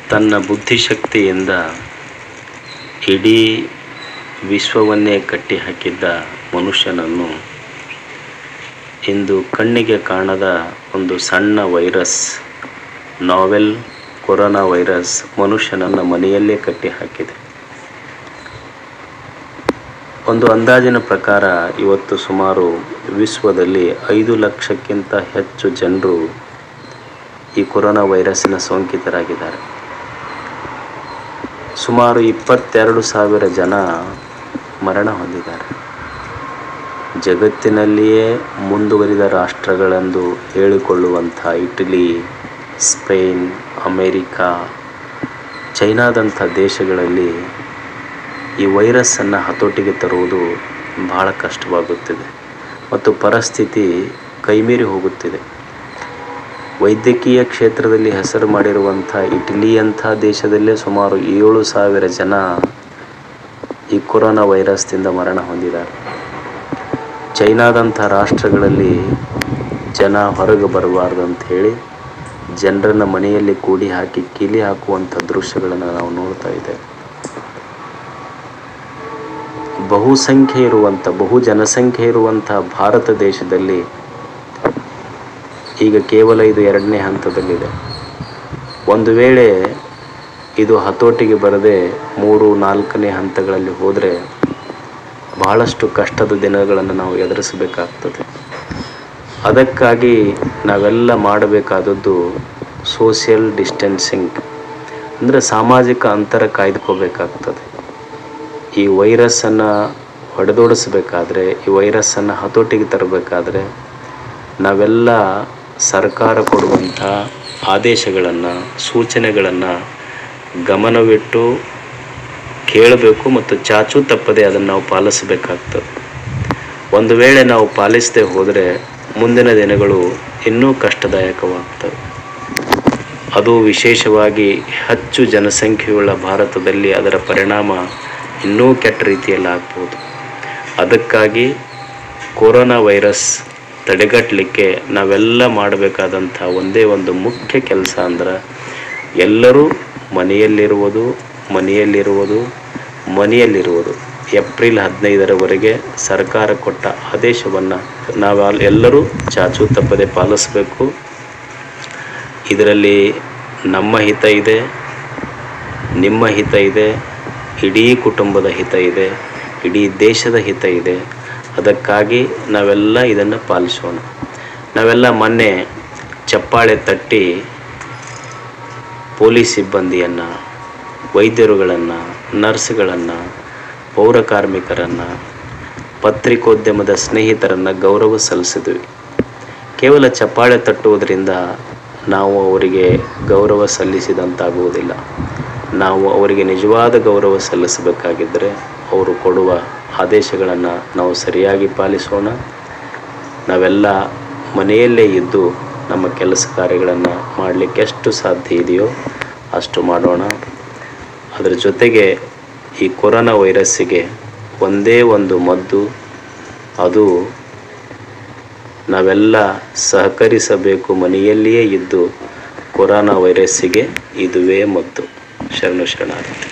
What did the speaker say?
ತನ್ನ ಬುದ್ಧಿಶಕ್ತಿಯಿಂದ ಇಡೀ ವಿಶ್ವವನ್ನೇ ಕಟ್ಟಿಹಾಕಿದ್ದ ಮನುಷ್ಯನನ್ನು ಇಂದು ಕಣ್ಣಿಗೆ ಕಾಣದ ಒಂದು ಸಣ್ಣ ವೈರಸ್ ನಾವೆಲ್ ಕೊರೋನಾ ವೈರಸ್ ಮನುಷ್ಯನನ್ನು ಮನೆಯಲ್ಲೇ ಕಟ್ಟಿಹಾಕಿದೆ ಒಂದು ಅಂದಾಜಿನ ಪ್ರಕಾರ ಇವತ್ತು ಸುಮಾರು ವಿಶ್ವದಲ್ಲಿ ಐದು ಲಕ್ಷಕ್ಕಿಂತ ಹೆಚ್ಚು ಜನರು ಈ ಕೊರೋನಾ ವೈರಸ್ಸಿನ ಸೋಂಕಿತರಾಗಿದ್ದಾರೆ ಸುಮಾರು ಇಪ್ಪತ್ತೆರಡು ಸಾವಿರ ಜನ ಮರಣ ಹೊಂದಿದ್ದಾರೆ ಜಗತ್ತಿನಲ್ಲಿಯೇ ಮುಂದುವರಿದ ರಾಷ್ಟ್ರಗಳೆಂದು ಹೇಳಿಕೊಳ್ಳುವಂಥ ಇಟಲಿ ಸ್ಪೇನ್ ಅಮೇರಿಕಾ ಚೈನಾದಂಥ ದೇಶಗಳಲ್ಲಿ ಈ ವೈರಸ್ಸನ್ನು ಹತೋಟಿಗೆ ತರುವುದು ಬಹಳ ಕಷ್ಟವಾಗುತ್ತಿದೆ ಮತ್ತು ಪರಿಸ್ಥಿತಿ ಕೈಮೀರಿ ಹೋಗುತ್ತಿದೆ ವೈದ್ಯಕೀಯ ಕ್ಷೇತ್ರದಲ್ಲಿ ಹೆಸರು ಮಾಡಿರುವಂಥ ಇಟಲಿಯಂಥ ದೇಶದಲ್ಲೇ ಸುಮಾರು ಏಳು ಸಾವಿರ ಜನ ಈ ಕೊರೋನಾ ವೈರಸ್ದಿಂದ ಮರಣ ಹೊಂದಿದ್ದಾರೆ ಚೈನಾದಂಥ ರಾಷ್ಟ್ರಗಳಲ್ಲಿ ಜನ ಹೊರಗೆ ಬರಬಾರ್ದು ಅಂತ ಹೇಳಿ ಜನರನ್ನು ಮನೆಯಲ್ಲಿ ಕೂಡಿ ಹಾಕಿ ಕೀಲಿ ಹಾಕುವಂಥ ದೃಶ್ಯಗಳನ್ನು ನಾವು ನೋಡ್ತಾ ಇದ್ದೇವೆ ಬಹುಸಂಖ್ಯೆ ಇರುವಂಥ ಬಹು ಜನಸಂಖ್ಯೆ ಇರುವಂಥ ಭಾರತ ದೇಶದಲ್ಲಿ ಈಗ ಕೇವಲ ಇದು ಎರಡನೇ ಹಂತದಲ್ಲಿದೆ ಒಂದು ವೇಳೆ ಇದು ಹತೋಟಿಗೆ ಬರದೆ ಮೂರು ನಾಲ್ಕನೇ ಹಂತಗಳಲ್ಲಿ ಹೋದರೆ ಬಹಳಷ್ಟು ಕಷ್ಟದ ದಿನಗಳನ್ನು ನಾವು ಎದುರಿಸಬೇಕಾಗ್ತದೆ ಅದಕ್ಕಾಗಿ ನಾವೆಲ್ಲ ಮಾಡಬೇಕಾದದ್ದು ಸೋಷಿಯಲ್ ಡಿಸ್ಟೆನ್ಸಿಂಗ್ ಅಂದರೆ ಸಾಮಾಜಿಕ ಅಂತರ ಕಾಯ್ದುಕೋಬೇಕಾಗ್ತದೆ ಈ ವೈರಸ್ಸನ್ನು ಹೊಡೆದೋಡಿಸಬೇಕಾದ್ರೆ ಈ ವೈರಸ್ಸನ್ನು ಹತೋಟಿಗೆ ತರಬೇಕಾದ್ರೆ ನಾವೆಲ್ಲ ಸರ್ಕಾರ ಕೊಡುವಂಥ ಆದೇಶಗಳನ್ನು ಸೂಚನೆಗಳನ್ನು ಗಮನವಿಟ್ಟು ಕೇಳಬೇಕು ಮತ್ತು ಚಾಚು ತಪ್ಪದೆ ಅದನ್ನು ನಾವು ಪಾಲಿಸಬೇಕಾಗ್ತದೆ ಒಂದು ವೇಳೆ ನಾವು ಪಾಲಿಸದೆ ಹೋದರೆ ಮುಂದಿನ ದಿನಗಳು ಇನ್ನೂ ಕಷ್ಟದಾಯಕವಾಗ್ತವೆ ಅದು ವಿಶೇಷವಾಗಿ ಹೆಚ್ಚು ಜನಸಂಖ್ಯೆಯುಳ್ಳ ಭಾರತದಲ್ಲಿ ಅದರ ಪರಿಣಾಮ ಇನ್ನೂ ಕೆಟ್ಟ ರೀತಿಯಲ್ಲಿ ಆಗ್ಬೋದು ಅದಕ್ಕಾಗಿ ಕೊರೋನಾ ವೈರಸ್ ತಡೆಗಟ್ಟಲಿಕ್ಕೆ ನಾವೆಲ್ಲ ಮಾಡಬೇಕಾದಂಥ ಒಂದೇ ಒಂದು ಮುಖ್ಯ ಕೆಲಸ ಅಂದ್ರೆ ಎಲ್ಲರೂ ಮನೆಯಲ್ಲಿರುವುದು ಮನೆಯಲ್ಲಿರುವುದು ಮನೆಯಲ್ಲಿರುವುದು ಏಪ್ರಿಲ್ ಹದಿನೈದರವರೆಗೆ ಸರ್ಕಾರ ಕೊಟ್ಟ ಆದೇಶವನ್ನು ನಾವು ಎಲ್ಲರೂ ಚಾಚು ತಪ್ಪದೆ ಪಾಲಿಸಬೇಕು ಇದರಲ್ಲಿ ನಮ್ಮ ಹಿತ ಇದೆ ನಿಮ್ಮ ಹಿತ ಇದೆ ಇಡೀ ಕುಟುಂಬದ ಹಿತ ಇದೆ ಇಡೀ ದೇಶದ ಹಿತ ಇದೆ ಅದಕ್ಕಾಗಿ ನಾವೆಲ್ಲ ಇದನ್ನು ಪಾಲಿಸೋಣ ನಾವೆಲ್ಲ ಮೊನ್ನೆ ಚಪ್ಪಾಳೆ ತಟ್ಟಿ ಪೊಲೀಸ್ ಸಿಬ್ಬಂದಿಯನ್ನು ವೈದ್ಯರುಗಳನ್ನು ನರ್ಸ್ಗಳನ್ನು ಪೌರ ಕಾರ್ಮಿಕರನ್ನು ಪತ್ರಿಕೋದ್ಯಮದ ಸ್ನೇಹಿತರನ್ನು ಗೌರವ ಸಲ್ಲಿಸಿದ್ವಿ ಕೇವಲ ಚಪ್ಪಾಳೆ ತಟ್ಟುವುದರಿಂದ ನಾವು ಅವರಿಗೆ ಗೌರವ ಸಲ್ಲಿಸಿದಂತಾಗುವುದಿಲ್ಲ ನಾವು ಅವರಿಗೆ ನಿಜವಾದ ಗೌರವ ಸಲ್ಲಿಸಬೇಕಾಗಿದ್ದರೆ ಅವರು ಕೊಡುವ ಆದೇಶಗಳನ್ನು ನಾವು ಸರಿಯಾಗಿ ಪಾಲಿಸೋಣ ನಾವೆಲ್ಲ ಮನೆಯಲ್ಲೇ ಇದ್ದು ನಮ್ಮ ಕೆಲಸ ಕಾರ್ಯಗಳನ್ನು ಮಾಡಲಿಕ್ಕೆ ಎಷ್ಟು ಸಾಧ್ಯ ಇದೆಯೋ ಅಷ್ಟು ಮಾಡೋಣ ಅದರ ಜೊತೆಗೆ ಈ ಕೊರೋನಾ ವೈರಸ್ಸಿಗೆ ಒಂದೇ ಒಂದು ಮದ್ದು ಅದು ನಾವೆಲ್ಲ ಸಹಕರಿಸಬೇಕು ಮನೆಯಲ್ಲಿಯೇ ಇದ್ದು ಕೊರೋನಾ ವೈರಸ್ಸಿಗೆ ಇದುವೇ ಮದ್ದು ಶರಣು ಶರಣಾರ್ಥಿ